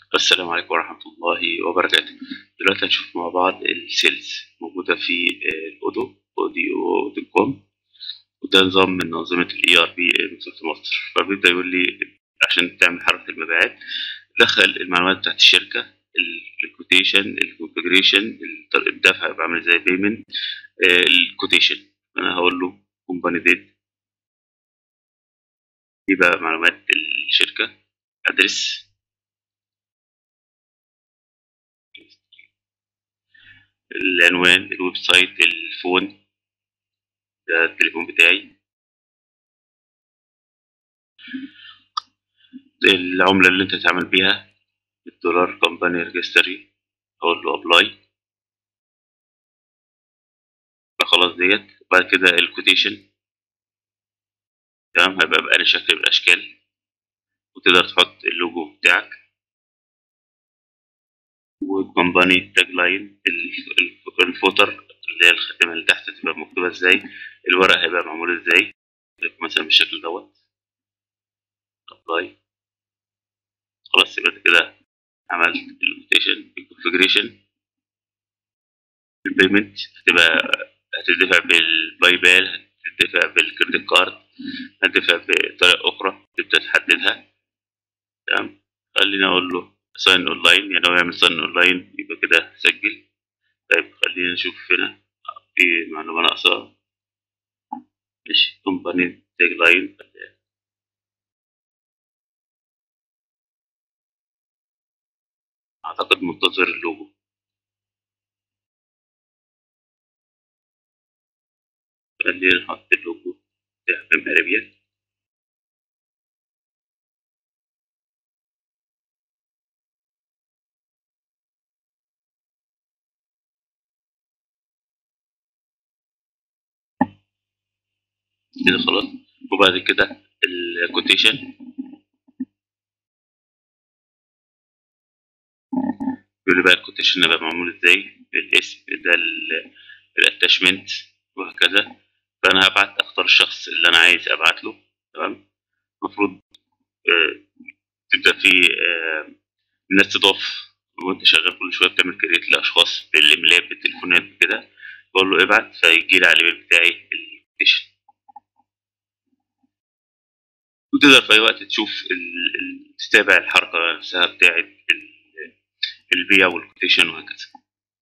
السلام عليكم ورحمة الله وبركاته دلوقتي هنشوف مع بعض السيلز موجودة في الأودو أوديو دوت كوم وده نظام من أنظمة ال ERP مكتبة مصر فبيبدأ يقول لي عشان تعمل حركة المبيعات دخل المعلومات بتاعت الشركة الكوتيشن الكونفجريشن الدفع بعمل ازاي بيمنت الكوتيشن أنا هقول له كومباني ديت دي بقى معلومات الشركة أدرس العنوان الويب سايت الفون ده التليفون بتاعي العملة اللي انت تتعامل بيها الدولار كومباني ريجستري اقول له ابلاي خلاص ديت بعد كده الكوتيشن تمام هيبقى بأي شكل من الأشكال وتقدر تحط اللوجو بتاعك وكومباني تاج لاين الفوتر اللي هي الخاتمة اللي تحت تبقى مكتوبة ازاي الورق هيبقى معمول ازاي مثلا بالشكل دوت ابلاي خلاص يبقى كده عملت الكوتيشن الكونفجريشن البيمنت هتبقى هتدفع بالباي بال هتدفع بالكريدت كارد هتدفع بطريقة أخرى تبدأ تحددها تمام خليني أقول له ساين أونلاين يعني هو يعمل ساين أونلاين يبقى كده سجل طيب خلينا نشوف هنا في معلومة ناقصة ماشي كومباني تاج لاين أعتقد منتظر اللوجو خلينا نحط اللوجو بتاع بام أرابيا كده خلاص وبعد كده الكوتيشن يقول لي بقى الكوتيشن هيبقى معمول ازاي الاسم ده الاتاشمنت وهكذا فانا هبعت اختار الشخص اللي انا عايز ابعت له تمام المفروض آه تبدا في آه الناس تضاف وانت شغال كل شويه بتعمل كريت لاشخاص بالايميلات بالتليفونات كده بقول له ابعت فيجي لي على الايميل بتاعي الكوتيشن وتقدر في اي وقت تشوف تتابع الحركه نفسها بتاعت البيع والكوتيشن وهكذا